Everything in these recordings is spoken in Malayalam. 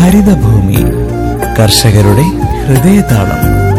ഹരിതഭൂമി കർഷകരുടെ ഹൃദയതാളം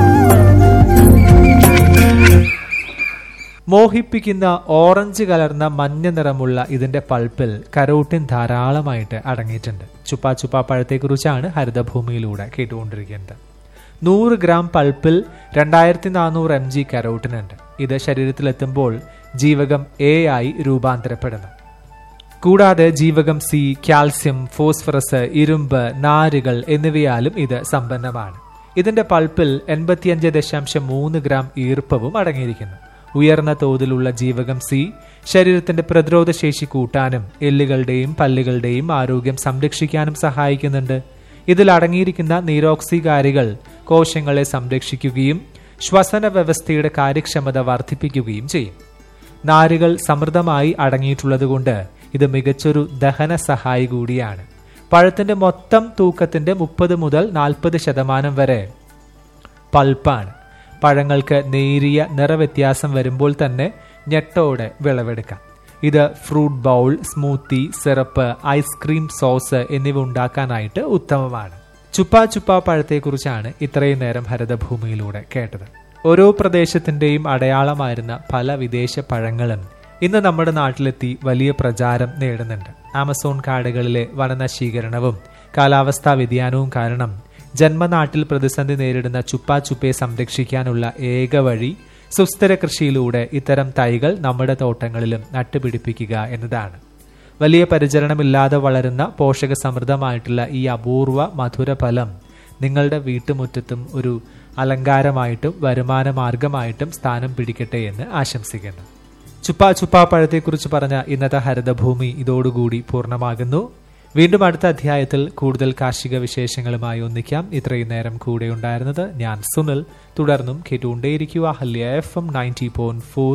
മോഹിപ്പിക്കുന്ന ഓറഞ്ച് കലർന്ന മഞ്ഞ നിറമുള്ള ഇതിന്റെ പൾപ്പിൽ കരോട്ടിൻ ധാരാളമായിട്ട് അടങ്ങിയിട്ടുണ്ട് ചുപ്പാ ചുപ്പാ പഴത്തെക്കുറിച്ചാണ് ഹരിതഭൂമിയിലൂടെ കേട്ടുകൊണ്ടിരിക്കുന്നത് നൂറ് ഗ്രാം പൾപ്പിൽ രണ്ടായിരത്തി നാനൂറ് എം ജി കരോട്ടിൻ ഉണ്ട് ഇത് ശരീരത്തിലെത്തുമ്പോൾ ജീവകം എ ആയി രൂപാന്തരപ്പെടുന്നു കൂടാതെ ജീവകം സി കാൽസ്യം ഫോസ്ഫറസ് ഇരുമ്പ് നാരുകൾ എന്നിവയാലും ഇത് സമ്പന്നമാണ് ഇതിന്റെ പൾപ്പിൽ എൺപത്തിയഞ്ച് ദശാംശം മൂന്ന് ഗ്രാം ഈർപ്പവും അടങ്ങിയിരിക്കുന്നു ഉയർന്ന തോതിലുള്ള ജീവകം സി ശരീരത്തിന്റെ പ്രതിരോധ ശേഷി കൂട്ടാനും എല്ലുകളുടെയും പല്ലുകളുടെയും ആരോഗ്യം സംരക്ഷിക്കാനും സഹായിക്കുന്നുണ്ട് ഇതിൽ അടങ്ങിയിരിക്കുന്ന നീരോക്സികാരികൾ കോശങ്ങളെ സംരക്ഷിക്കുകയും ശ്വസന വ്യവസ്ഥയുടെ കാര്യക്ഷമത വർദ്ധിപ്പിക്കുകയും ചെയ്യും നാരുകൾ സമൃദ്ധമായി അടങ്ങിയിട്ടുള്ളതുകൊണ്ട് ഇത് മികച്ചൊരു ദഹന സഹായി കൂടിയാണ് പഴത്തിന്റെ മൊത്തം തൂക്കത്തിന്റെ മുപ്പത് മുതൽ നാൽപ്പത് ശതമാനം വരെ പൾപ്പാണ് പഴങ്ങൾക്ക് നേരിയ നിറവ്യത്യാസം വരുമ്പോൾ തന്നെ ഞെട്ടോടെ വിളവെടുക്കാം ഇത് fruit bowl smoothie syrup ice cream sauce എന്നിവ ഉണ്ടാക്കാനായിട്ട് ഉത്തമമാണ് ചുപ്പാ ചുപ്പാ പഴത്തെക്കുറിച്ചാണ് ഇത്രയും നേരം ഹരിതഭൂമിയിലൂടെ കേട്ടത് ഓരോ പ്രദേശത്തിന്റെയും അടയാളമായിരുന്ന പല വിദേശ പഴങ്ങളും ഇന്ന് നമ്മുടെ നാട്ടിലെത്തി വലിയ പ്രചാരം നേടുന്നുണ്ട് ആമസോൺ കാടുകളിലെ വനനശീകരണവും കാലാവസ്ഥാ വ്യതിയാനവും കാരണം ജന്മനാട്ടിൽ പ്രതിസന്ധി നേരിടുന്ന ചുപ്പാ ചുപ്പയെ സംരക്ഷിക്കാനുള്ള ഏക വഴി സുസ്ഥിര കൃഷിയിലൂടെ ഇത്തരം തൈകൾ നമ്മുടെ തോട്ടങ്ങളിലും നട്ടുപിടിപ്പിക്കുക എന്നതാണ് വലിയ പരിചരണമില്ലാതെ വളരുന്ന പോഷക സമൃദ്ധമായിട്ടുള്ള ഈ അപൂർവ മധുരഫലം നിങ്ങളുടെ വീട്ടുമുറ്റത്തും ഒരു അലങ്കാരമായിട്ടും വരുമാന മാർഗമായിട്ടും സ്ഥാനം പിടിക്കട്ടെ എന്ന് ആശംസിക്കുന്നു ചുപ്പാ ചുപ്പാ പഴത്തെക്കുറിച്ച് പറഞ്ഞ ഇന്നത്തെ ഹരിതഭൂമി ഇതോടുകൂടി പൂർണ്ണമാകുന്നു വീണ്ടും അടുത്ത അധ്യായത്തിൽ കൂടുതൽ കാർഷിക വിശേഷങ്ങളുമായി ഒന്നിക്കാം ഇത്രയും നേരം കൂടെ ഉണ്ടായിരുന്നത് ഞാൻ സുനിൽ തുടർന്നും കേട്ടുകൊണ്ടേയിരിക്കുക Ahalya F M ninety point four